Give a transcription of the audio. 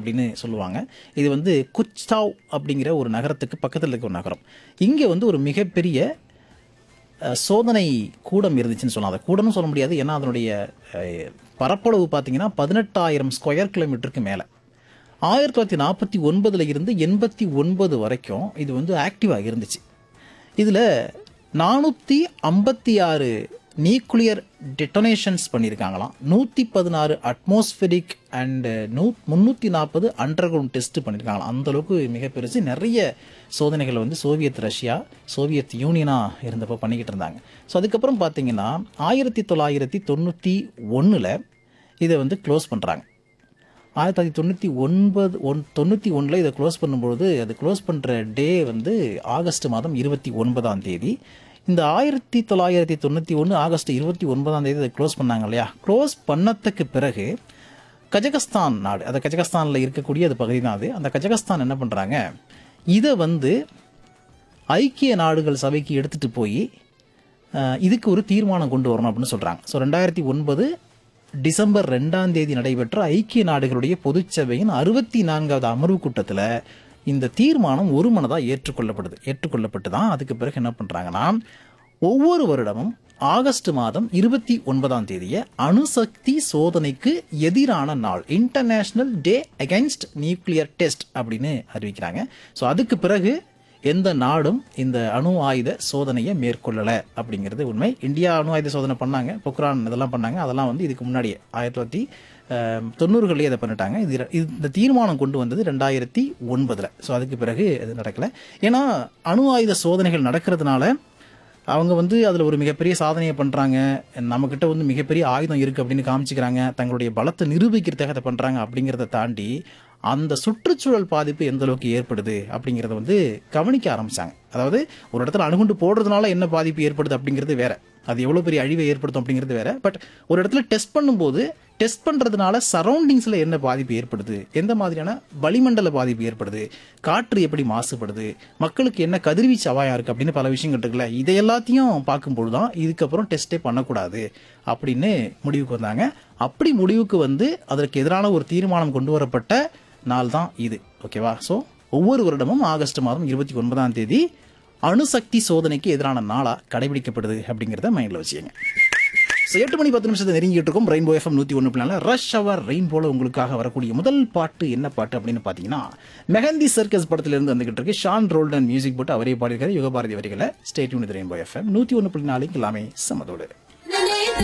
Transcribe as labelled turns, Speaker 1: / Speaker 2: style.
Speaker 1: அப்படின்னு சொல்லுவாங்க இது வந்து குச்சாவ் அப்படிங்கிற ஒரு நகரத்துக்கு பக்கத்தில் இருக்க ஒரு நகரம் இங்கே வந்து ஒரு மிகப்பெரிய அஹ், சோதனை கூடம் இருந்துச்சுன்னு சொல்லலாம் அதை கூடம்னு சொல்ல முடியாது ஏன்னா அதனுடைய அஹ், பரப்பளவு பார்த்தீங்கன்னா பதினெட்டாயிரம் ஸ்கொயர் கிலோமீட்டருக்கு மேலே ஆயிரத்தி தொள்ளாயிரத்தி நாற்பத்தி ஒன்பதுல இருந்து எண்பத்தி ஒன்பது வரைக்கும் இது வந்து ஆக்டிவாக இருந்துச்சு இதில் நானூற்றி ஐம்பத்தி ஆறு நியூக்ளியர் டெட்டனேஷன்ஸ் பண்ணியிருக்காங்களாம் நூற்றி பதினாறு அட்மாஸ்பெரிக் அண்டு நூ முந்நூற்றி நாற்பது அண்டர் கிரவுண்ட் டெஸ்ட் பண்ணியிருக்காங்களாம் அந்த அளவுக்கு மிக பெருசு நிறைய சோதனைகள் வந்து சோவியத் ரஷ்யா சோவியத் யூனியனாக இருந்தப்போ பண்ணிக்கிட்டு இருந்தாங்க ஸோ அதுக்கப்புறம் பார்த்தீங்கன்னா ஆயிரத்தி தொள்ளாயிரத்தி தொண்ணூற்றி ஒன்றில் இதை வந்து க்ளோஸ் பண்ணுறாங்க ஆயிரத்தி தொள்ளாயிரத்தி தொண்ணூற்றி ஒன்பது ஒன் தொண்ணூற்றி ஒன்றில் இதை க்ளோஸ் பண்ணும்பொழுது அது க்ளோஸ் பண்ணுற டே வந்து ஆகஸ்ட் மாதம் இருபத்தி ஒன்பதாம் தேதி இந்த ஆயிரத்தி தொள்ளாயிரத்தி தொண்ணூற்றி ஒன்று ஆகஸ்ட் இருபத்தி ஒன்பதாம் தேதி இதை க்ளோஸ் பண்ணாங்க இல்லையா க்ளோஸ் பண்ணதுக்கு பிறகு கஜகஸ்தான் நாடு அது கஜகஸ்தானில் இருக்கக்கூடிய அது பகுதி தான் அது அந்த கஜகஸ்தான் என்ன பண்ணுறாங்க இதை வந்து ஐக்கிய நாடுகள் சபைக்கு எடுத்துகிட்டு போய் அஹ், இதுக்கு ஒரு தீர்மானம் கொண்டு வரணும் அப்படின்னு சொல்கிறாங்க ஸோ ரெண்டாயிரத்தி ஒன்பது டிசம்பர் ரெண்டாம் தேதி நடைபெற்ற ஐக்கிய நாடுகளுடைய பொதுச்சபையின் அறுபத்தி நான்காவது அமர்வு கூட்டத்தில் இந்த தீர்மானம் ஒரு மனதாக ஏற்றுக்கொள்ளப்படுது ஏற்றுக்கொள்ளப்பட்டு தான் அதுக்கு பிறகு என்ன பண்ணுறாங்கன்னா ஒவ்வொரு வருடமும் ஆகஸ்ட் மாதம் இருபத்தி ஒன்பதாம் தேதியை அணுசக்தி சோதனைக்கு எதிரான நாள் international day against nuclear test அப்படின்னு அறிவிக்கிறாங்க ஸோ அதுக்கு பிறகு எந்த நாடும் இந்த அணு ஆயுத சோதனையை மேற்கொள்ளலை அப்படிங்கிறது உண்மை இந்தியா அணு ஆயுத சோதனை பண்ணாங்க பொக்ரான் இதெல்லாம் பண்ணாங்க அதெல்லாம் வந்து இதுக்கு முன்னாடியே ஆயிரத்தி தொள்ளாயிரத்தி அஹ், தொண்ணூறுகள்லேயே அதை பண்ணிட்டாங்க இது ர- இது- இந்த தீர்மானம் கொண்டு வந்தது ரெண்டாயிரத்தி ஒன்பதில் ஸோ அதுக்கு பிறகு இது நடக்கலை ஏன்னா அணு ஆயுத சோதனைகள் நடக்கிறதுனால அவங்க வந்து அதில் ஒரு மிகப்பெரிய சாதனையை பண்ணுறாங்க நம்மக்கிட்ட வந்து மிகப்பெரிய ஆயுதம் இருக்குது அப்படின்னு காமிச்சிக்கிறாங்க தங்களுடைய பலத்தை நிரூபிக்கிறதுக்காக அதை பண்ணுறாங்க அப்படிங்கிறத தாண்டி அந்த சுற்றுச்சூழல் பாதிப்பு எந்த அளவுக்கு ஏற்படுது அப்படிங்கிறத வந்து கவனிக்க ஆரம்பிச்சாங்க அதாவது ஒரு இடத்துல அணுகுண்டு போடுறதுனால என்ன பாதிப்பு ஏற்படுது அப்படிங்கிறது வேற அது எவ்வளோ பெரிய அழிவை ஏற்படுத்தும் அப்படிங்கிறது வேற பட் ஒரு இடத்துல டெஸ்ட் பண்ணும்போது டெஸ்ட் பண்ணுறதுனால சரௌண்டிங்ஸில் என்ன பாதிப்பு ஏற்படுது எந்த மாதிரியான வளிமண்டல பாதிப்பு ஏற்படுது காற்று எப்படி மாசுபடுது மக்களுக்கு என்ன கதிர்வீச்சு அபாயம் இருக்குது அப்படின்னு பல விஷயங்கள் இருக்குல்ல இதை எல்லாத்தையும் பார்க்கும்போது தான் இதுக்கப்புறம் டெஸ்ட்டே பண்ணக்கூடாது அப்படின்னு முடிவுக்கு வந்தாங்க அப்படி முடிவுக்கு வந்து அதற்கு எதிரான ஒரு தீர்மானம் கொண்டு வரப்பட்ட நாள் தான் இது ஓகேவா ஸோ ஒவ்வொரு வருடமும் ஆகஸ்ட் மாதம் இருபத்தி ஒன்பதாம் தேதி அணுசக்தி சோதனைக்கு எதிரான நாளாக கடைபிடிக்கப்படுது அப்படிங்கிறத மைண்டில் வச்சுக்கோங்க ஸோ எட்டு மணி பத்து நிமிஷத்தை நெருங்கிட்டு இருக்கோம் ரெயின்போ எஃப்எம் நூற்றி ஒன்று பிள்ளால ரஷ் அவர் ரெயின்போல உங்களுக்காக வரக்கூடிய முதல் பாட்டு என்ன பாட்டு அப்படின்னு பார்த்தீங்கன்னா மெஹந்தி சர்க்கஸ் படத்திலிருந்து வந்துகிட்டு இருக்கு ஷான் ரோல்டன் மியூசிக் போட்டு அவரே பாடியிருக்காரு யுகபாரதி வரிகளை ஸ்டேட் யூனிட் ரெயின்போ எஃப்எம் நூற்றி ஒன்று புள்ளி நாளைக்கு எல்லாமே சமதோடு